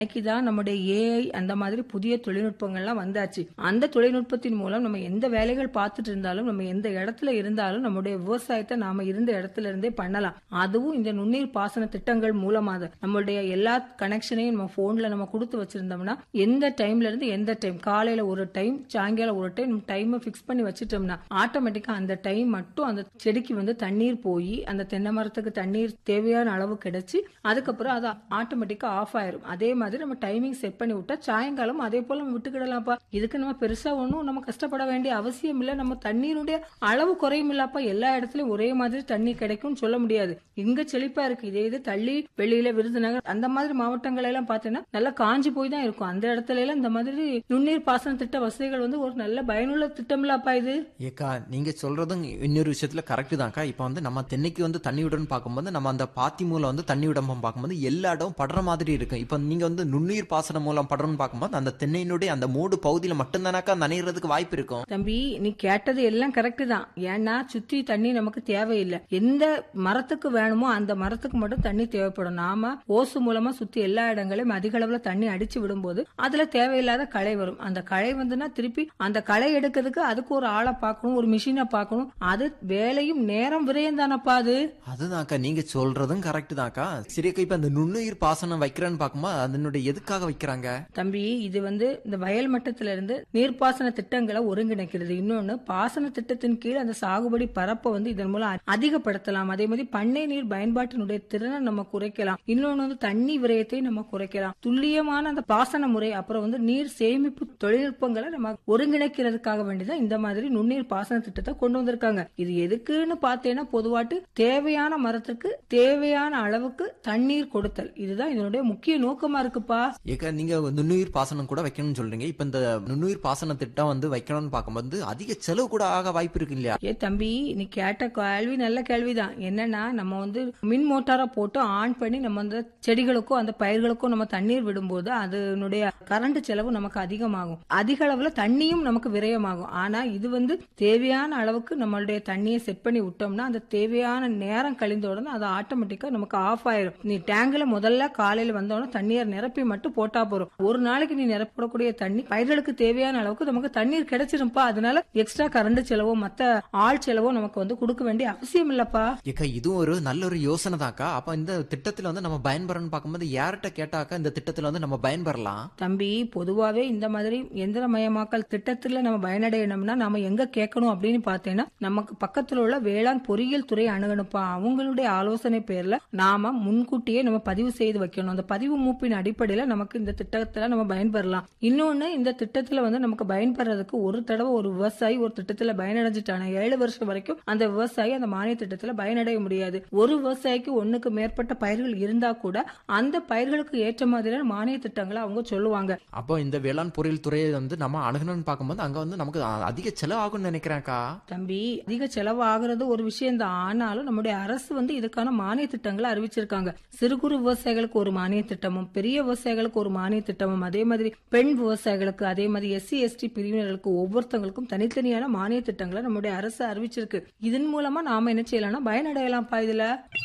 இன்னைக்கு தான் நம்முடைய ஏஐ அந்த மாதிரி புதிய தொழில்நுட்பங்கள்லாம் வந்தாச்சு அந்த தொழில்நுட்பத்தின் மூலம் நம்ம எந்த வேலைகள் பார்த்துட்டு இருந்தாலும் நம்ம எந்த இடத்துல இருந்தாலும் நம்முடைய விவசாயத்தை நாம இருந்த இடத்துல இருந்தே பண்ணலாம் அதுவும் இந்த நுண்ணீர் பாசன திட்டங்கள் மூலமாக நம்மளுடைய எல்லா கனெக்ஷனையும் நம்ம போன்ல நம்ம கொடுத்து வச்சிருந்தோம்னா எந்த டைம்ல இருந்து எந்த டைம் காலையில ஒரு டைம் சாயங்காலம் ஒரு டைம் டைமை ஃபிக்ஸ் பண்ணி வச்சுட்டோம்னா ஆட்டோமேட்டிக்கா அந்த டைம் மட்டும் அந்த செடிக்கு வந்து தண்ணீர் போய் அந்த தென்னை மரத்துக்கு தண்ணீர் தேவையான அளவு கிடைச்சி அதுக்கப்புறம் அது ஆட்டோமேட்டிக்கா ஆஃப் ஆயிரும் அதே மாதிரி நம்ம டைமிங் செட் பண்ணி விட்டா சாயங்காலம் அதே போல நம்ம விட்டுக்கிடலாம்ப்பா இதுக்கு நம்ம பெருசா ஒன்றும் நம்ம கஷ்டப்பட வேண்டிய அவசியம் இல்லை நம்ம தண்ணீருடைய அளவு குறையும் இல்லப்பா எல்லா இடத்துலயும் ஒரே மாதிரி தண்ணி கிடைக்கும்னு சொல்ல முடியாது இங்க செழிப்பா இருக்கு இதே இது தள்ளி வெளியில விருதுநகர் அந்த மாதிரி மாவட்டங்கள் எல்லாம் பார்த்தீங்கன்னா நல்லா காஞ்சி போய் தான் இருக்கும் அந்த இடத்துல எல்லாம் இந்த மாதிரி நுண்ணீர் பாசன திட்ட வசதிகள் வந்து ஒரு நல்ல பயனுள்ள திட்டம்லாப்பா இது ஏக்கா நீங்க சொல்றதும் இன்னொரு விஷயத்துல கரெக்ட் தான்க்கா இப்போ வந்து நம்ம தென்னைக்கு வந்து தண்ணி விடணும்னு பார்க்கும்போது நம்ம அந்த பாத்தி மூலம் வந்து தண்ணி விடாம பார்க்கும்போது எல்லா இடம் படுற மாதிரி இருக்கும் இப்போ நீங்க வந்து நுண்ணுயிர் பாசனம் மூலம் படுறோம்னு பார்க்கும்போது அந்த தென்னையினுடைய அந்த மூடு பகுதியில மட்டும்தானாக்கா நனைகிறதுக்கு வாய்ப்பு இருக்கும் தம்பி நீ கேட்டது எல்லாம் கரெக்ட் தான் ஏன்னா சுத்தி தண்ணி நமக்கு தேவையில்லை எந்த மரத்துக்கு வேணுமோ அந்த மரத்துக்கு மட்டும் தண்ணி தேவைப்படும் நாம ஓசு மூலமா சுத்தி எல்லா இடங்களையும் அதிக அளவுல தண்ணி அடிச்சு விடும்போது அதுல தேவையில்லாத களை வரும் அந்த களை வந்துன்னா திருப்பி அந்த களை எடுக்கிறதுக்கு அதுக்கு ஒரு ஆளை பார்க்கணும் ஒரு மிஷினை பார்க்கணும் அது வேலையும் நேரம் விரயம் தானப்பா அது அதுதான்க்கா நீங்க சொல்றதும் கரெக்ட் தான்க்கா சரிக்கா இப்ப அந்த நுண்ணுயிர் பாசனம் வைக்கிறேன்னு பார்க்கும்போது அதனுடைய எதுக்காக வைக்கிறாங்க தம்பி இது வந்து இந்த வயல் மட்டத்தில இருந்து நீர்ப்பாசன திட்டங்களை ஒருங்கிணைக்கிறது இன்னொன்னு பாசன திட்டத்தின் கீழ் அந்த சாகுபடி பரப்பை வந்து இதன் மூலம் அ- அதிகப்படுத்தலாம் அதே மாதிரி பண்ணை நீர் பயன்பாட்டினுடைய திறனை நம்ம குறைக்கலாம் இன்னொன்னு வந்து தண்ணி விரயத்தை நம்ம குறைக்கலாம் துல்லியமான அந்த பாசன முறை அப்புறம் வந்து நீர் சேமிப்பு தொழில்நுட்பங்களை நம்ம ஒருங்கிணைக்கிறதுக்காக வேண்டிதான் இந்த மாதிரி நுண்ணீர் பாசன திட்டத்தை கொண்டு வந்திருக்காங்க இது எதுக்குன்னு பார்த்தேன்னா பொதுவாட்டு தேவையான மரத்துக்கு தேவையான அளவுக்கு தண்ணீர் கொடுத்தல் இதுதான் இதனுடைய முக்கிய நோக்கமா இருக்குப்பா ஏக்கா நீங்க நுண்ணுயிர் பாசனம் கூட வைக்கணும்னு சொல்றீங்க இப்ப இந்த நுண்ணுயிர் பாசன திட்டம் வந்து வைக்கணும்னு பார்க்கும்போது அதிக செலவு கூட ஆக வாய்ப்பு இருக்கு இல்லையா ஏ தம்பி நீ கேட்ட கேள்வி நல்ல கேள்விதான் என்னன்னா நம்ம வந்து மின் மோட்டாரை போட்டு ஆன் பண்ணி நம்ம அந்த செடிகளுக்கோ அந்த பயிர்களுக்கோ நம்ம தண்ணீர் விடும்போது அதனுடைய கரண்ட் செலவு நமக்கு அதிகமாகும் அதிக அளவுல தண்ணியும் நமக்கு விரயமாகும் ஆனா இது வந்து தேவையான அளவுக்கு நம்மளுடைய தண்ணியை செட் பண்ணி விட்டோம்னா அந்த தேவையான நேரம் கழிந்த உடனே அது ஆட்டோமேட்டிக்கா நமக்கு ஆஃப் ஆயிரும் நீ டேங்க்ல முதல்ல காலையில வந்தோடனே தண்ணீர் நிரப்பி மட்டும் போட்டா போறோம் ஒரு நாளைக்கு நீ நிரப்பக்கூடிய தண்ணி பயிர்களுக்கு தேவையான அளவுக்கு நமக்கு தண்ணீர் கிடைச்சிருப்பா அதனால எக்ஸ்ட்ரா கரண்ட் செலவோ மத்த ஆள் செலவோ நமக்கு வந்து கொடுக்க வேண்டிய அவசியம் இல்லப்பா ஏக்கா இதுவும் ஒரு நல்ல ஒரு யோசனை தான்க்கா அப்ப இந்த திட்டத்துல வந்து நம்ம பயன்பெறணும்னு பார்க்கும்போது யார்கிட்ட கேட்டாக்கா இந்த திட்டத்துல வந்து நம்ம பயன்பெறலாம் தம்பி பொதுவாவே இந்த மாதிரி எந்திரமயமாக்கல் திட்டத்துல நம்ம பயனடையணும்னா நாம எங்க கேட்கணும் அப்படின்னு பார்த்தேன்னா நமக்கு பக்கத்துல உள்ள வேளாண் பொறியியல் துறை அணுகணுப்பா அவங்களுடைய ஆலோசனை பேர்ல நாம முன்கூட்டியே நம்ம பதிவு செய்து வைக்கணும் அந்த பதிவு மூப்பின் அடிப்படையில நமக்கு இந்த திட்டத்துல நம்ம பயன்பெறலாம் இன்னொன்னு இந்த திட்டத்துல வந்து நமக்கு பயன்பெறதுக்கு ஒரு தடவை ஒரு விவசாயி ஒரு திட்டத்துல பயனடைஞ்சிட்டான ஏழு வருஷம் வரைக்கும் அந்த விவசாயி அந்த மானிய திட்டத்துல பயனடைய முடியாது ஒரு விவசாயிக்கு ஒண்ணுக்கு மேற்பட்ட பயிர்கள் இருந்தா கூட அந்த பயிர்களுக்கு ஏற்ற மாதிரியான மானிய திட்டங்களை அவங்க சொல்லுவாங்க அப்போ இந்த வேளாண் பொறியியல் துறையை வந்து நம்ம அணுகணும்னு பார்க்கும்போது அங்க வந்து நமக்கு அ- அதிக செலவு ஆகும்னு நினைக்கிறேன்க்கா தம்பி அதிக செலவு ஆகுறது ஒரு விஷயம் தான் ஆனாலும் நம்முடைய அரசு வந்து இதுக்கான மானிய திட்டங்களை அறிவிச்சிருக்காங்க சிறு குறு விவசாயிகளுக்கு ஒரு மானிய திட்டமும் பெரிய விவசாயிகளுக்கு ஒரு மானிய திட்டமும் அதே மாதிரி பெண் விவசாயிகளுக்கு அதே மாதிரி எஸ்சி எஸ்டி பிரிவினர்களுக்கு ஒவ்வொருத்தவங்களுக்கும் தனித்தனியான மானிய திட்டங்களை நம்முடைய அரசு அறிவிச்சிருக்கு இதன் மூலமா நாம என்ன செய்யலாம்னா பயனடையலாம்ப்பா இதுல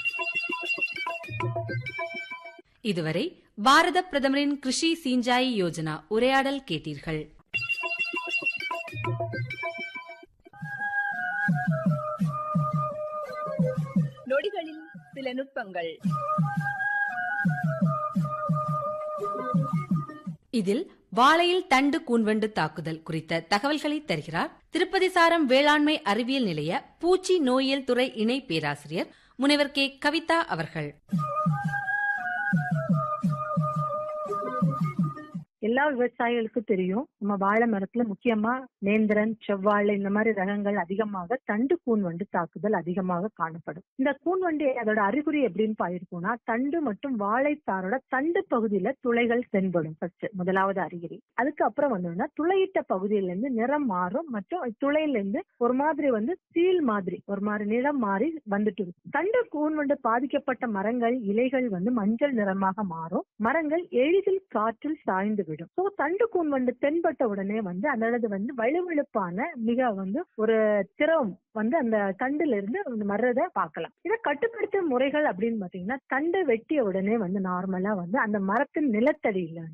இதுவரை பாரத பிரதமரின் கிருஷி சிஞ்சாய் யோஜனா உரையாடல் கேட்டீர்கள் நொடிகளில் சில நுட்பங்கள் இதில் வாழையில் தண்டு கூன்வண்டு தாக்குதல் குறித்த தகவல்களை தருகிறார் திருப்பதி சாரம் வேளாண்மை அறிவியல் நிலைய பூச்சி நோயியல் துறை இணை பேராசிரியர் முனைவர் கே கவிதா அவர்கள் எல்லா விவசாயிகளுக்கும் தெரியும் நம்ம வாழை மரத்துல முக்கியமா நேந்திரன் செவ்வாழை இந்த மாதிரி ரகங்கள் அதிகமாக தண்டு கூன் வண்டு தாக்குதல் அதிகமாக காணப்படும் இந்த கூன் வண்டு அதோட அறிகுறி எப்படின்னு பாயிருக்கும்னா தண்டு மற்றும் வாழைத்தாரோட தண்டு பகுதியில துளைகள் தென்படும் ஃபர்ஸ்ட் முதலாவது அறிகுறி அதுக்கப்புறம் வந்தோம்னா துளையிட்ட பகுதியில இருந்து நிறம் மாறும் மற்றும் துளையில இருந்து ஒரு மாதிரி வந்து சீல் மாதிரி ஒரு மாதிரி நிறம் மாறி வந்துட்டு இருக்கும் தண்டு கூன் வண்டு பாதிக்கப்பட்ட மரங்கள் இலைகள் வந்து மஞ்சள் நிறமாக மாறும் மரங்கள் எளிதில் காற்றில் சாய்ந்து விடும் போய்விடும் ஸோ தண்டு கூன் வண்டு தென்பட்ட உடனே வந்து அந்த இடத்துல வந்து வலுவெழுப்பான மிக வந்து ஒரு திரவம் வந்து அந்த தண்டுல இருந்து வர்றதை பார்க்கலாம் இதை கட்டுப்படுத்தும் முறைகள் அப்படின்னு பாத்தீங்கன்னா தண்டை வெட்டிய உடனே வந்து நார்மலா வந்து அந்த மரத்தின் நிலத்தடியில